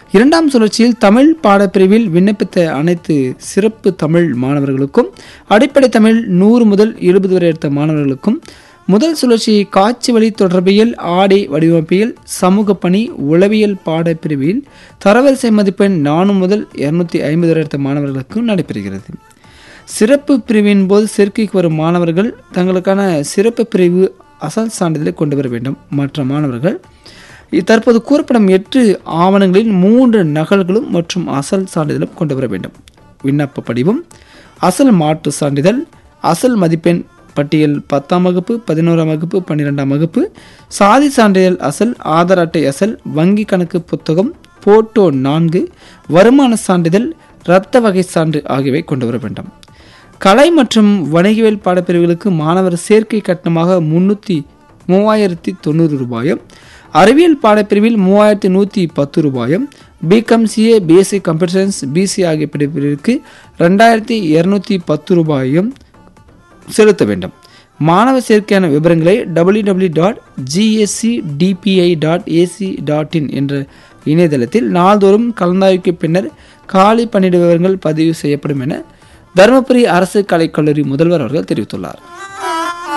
இரண்டாம் சுழற்சியில் தமிழ் பாடப்பிரிவில் விண்ணப்பித்த அனைத்து சிறப்பு தமிழ் மாணவர்களுக்கும் அடிப்படை தமிழ் நூறு முதல் எழுபது வரை எடுத்த மாணவர்களுக்கும் முதல் சுழற்சி காட்சி வழி தொடர்பியல் ஆடை வடிவமைப்பியல் சமூக பணி உளவியல் பாடப்பிரிவில் தரவரிசை மதிப்பெண் நானூறு முதல் இருநூத்தி ஐம்பது வரை எடுத்த மாணவர்களுக்கும் நடைபெறுகிறது சிறப்பு பிரிவின் போது சேர்க்கைக்கு வரும் மாணவர்கள் தங்களுக்கான சிறப்பு பிரிவு அசல் சான்றிதழை கொண்டு வர வேண்டும் மற்ற மாணவர்கள் தற்போது கூறப்படும் எட்டு ஆவணங்களின் மூன்று நகல்களும் மற்றும் அசல் சான்றிதழும் கொண்டு வர வேண்டும் விண்ணப்ப படிவம் அசல் மாற்று சான்றிதழ் அசல் மதிப்பெண் பட்டியல் பத்தாம் வகுப்பு பதினோராம் வகுப்பு பன்னிரெண்டாம் வகுப்பு சாதி சான்றிதழ் அசல் ஆதார் அட்டை அசல் வங்கி கணக்கு புத்தகம் போட்டோ நான்கு வருமான சான்றிதழ் இரத்த வகை சான்று ஆகியவை கொண்டு வர வேண்டும் கலை மற்றும் வணிகவியல் பாடப்பிரிவுகளுக்கு மாணவர் சேர்க்கை கட்டணமாக முன்னூற்றி மூவாயிரத்தி தொண்ணூறு ரூபாயும் அறிவியல் பாடப்பிரிவில் மூவாயிரத்தி நூற்றி பத்து ரூபாயும் BCom CA BSc computer science BC ஆகிய பிரிவிற்கு ரெண்டாயிரத்தி இரநூத்தி பத்து ரூபாயும் செலுத்த வேண்டும் மாணவர் சேர்க்கையான விவரங்களை W W dot GSC DPI dot AC dot in என்ற இணையதளத்தில் நாள்தோறும் கலந்தாய்வுக்கு பின்னர் காலி பணியிட விவரங்கள் பதிவு செய்யப்படும் என தருமபுரி அரசு கலைக்கல்லூரி முதல்வர் அவர்கள் தெரிவித்துள்ளார்